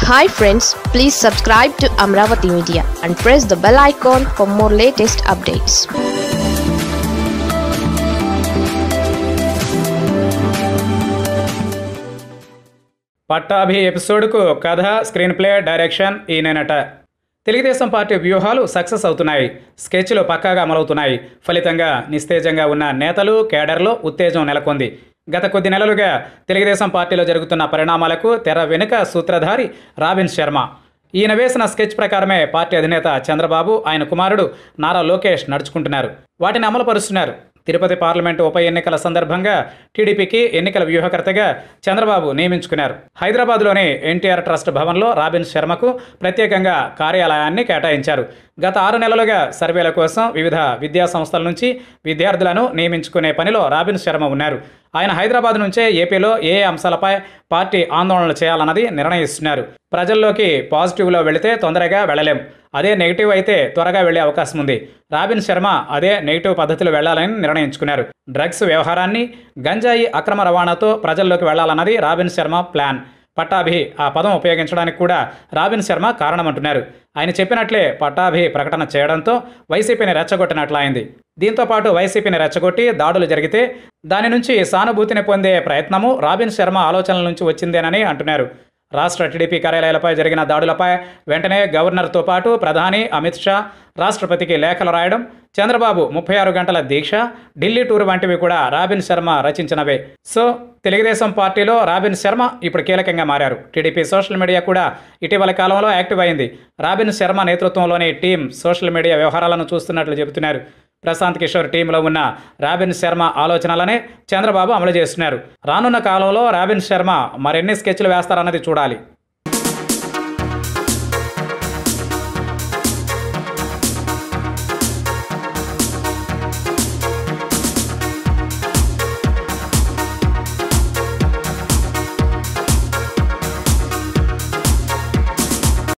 hi friends please subscribe to Amaravati media and press the bell icon for more latest updates Pattabhi ఎపిసోడ్కు కథ screen play direction ఈయనట Telugu Desam party వ్యూహాలు success అవుతున్నాయి స్కెచ్లు పక్కాగా అమలవుతున్నాయి ఫలితంగా నిస్తేజంగా ఉన్న నేతలు కేడర్లో ఉత్తేజం నెలకొంది గత కొద్ది నెలలుగా తెలుగుదేశం పార్టీలో జరుగుతున్న పరిణామాలకు తెర వెనుక సూత్రధారి రాబిన్ శర్మ ఈయన వేసిన స్కెచ్ ప్రకారమే పార్టీ అధినేత చంద్రబాబు ఆయన కుమారుడు నారా లోకేష్ నడుచుకుంటున్నారు వాటిని అమలుపరుస్తున్నారు తిరుపతి పార్లమెంటు ఉప ఎన్నికల సందర్భంగా టీడీపీకి ఎన్నికల వ్యూహకర్తగా చంద్రబాబు నియమించుకున్నారు హైదరాబాద్లోని ఎన్టీఆర్ ట్రస్ట్ భవన్లో రాబిన్ శర్మకు ప్రత్యేకంగా కార్యాలయాన్ని కేటాయించారు గత ఆరు నెలలుగా సర్వేల కోసం వివిధ విద్యా సంస్థల నుంచి విద్యార్థులను నియమించుకునే పనిలో రాబిన్ శర్మ ఉన్నారు ఆయన హైదరాబాద్ నుంచే ఏపీలో ఏ ఏ అంశాలపై పార్టీ ఆందోళనలు చేయాలన్నది నిర్ణయిస్తున్నారు ప్రజల్లోకి పాజిటివ్లో వెళితే తొందరగా వెళ్ళలేం అదే నెగిటివ్ అయితే త్వరగా వెళ్లే అవకాశం ఉంది రాబిన్ శర్మ అదే నెగిటివ్ పద్ధతిలో వెళ్లాలని నిర్ణయించుకున్నారు డ్రగ్స్ వ్యవహారాన్ని గంజాయి అక్రమ రవాణాతో ప్రజల్లోకి వెళ్లాలన్నది రాబిన్ శర్మ ప్లాన్ పట్టాభి ఆ పదం ఉపయోగించడానికి కూడా రాబిన్ శర్మ కారణమంటున్నారు ఆయన చెప్పినట్లే పట్టాభి ప్రకటన చేయడంతో వైసీపీని రెచ్చగొట్టినట్లయింది దీంతో పాటు వైసీపీని రెచ్చగొట్టి దాడులు జరిగితే దాని నుంచి సానుభూతిని పొందే ప్రయత్నము రాబిన్ శర్మ ఆలోచనల నుంచి వచ్చిందేనని అంటున్నారు రాష్ట్ర టీడీపీ కార్యాలయాలపై జరిగిన దాడులపై వెంటనే గవర్నర్తో పాటు ప్రధాని అమిత్ షా రాష్ట్రపతికి లేఖలు రాయడం చంద్రబాబు ముప్పై ఆరు గంటల దీక్ష ఢిల్లీ టూర్ వంటివి కూడా రాబిన్ శర్మ రచించినవే సో తెలుగుదేశం పార్టీలో రాబిన్ శర్మ ఇప్పుడు కీలకంగా మారారు టీడీపీ సోషల్ మీడియా కూడా ఇటీవల కాలంలో యాక్టివ్ అయింది రాబిన్ శర్మ నేతృత్వంలోని టీం సోషల్ మీడియా వ్యవహారాలను చూస్తున్నట్లు చెబుతున్నారు ప్రశాంత్ కిషోర్ టీంలో ఉన్న రాబిన్ శర్మ ఆలోచనలనే చంద్రబాబు అమలు చేస్తున్నారు రానున్న కాలంలో రాబిన్ శర్మ మరెన్ని స్కెచ్లు వేస్తారన్నది చూడాలి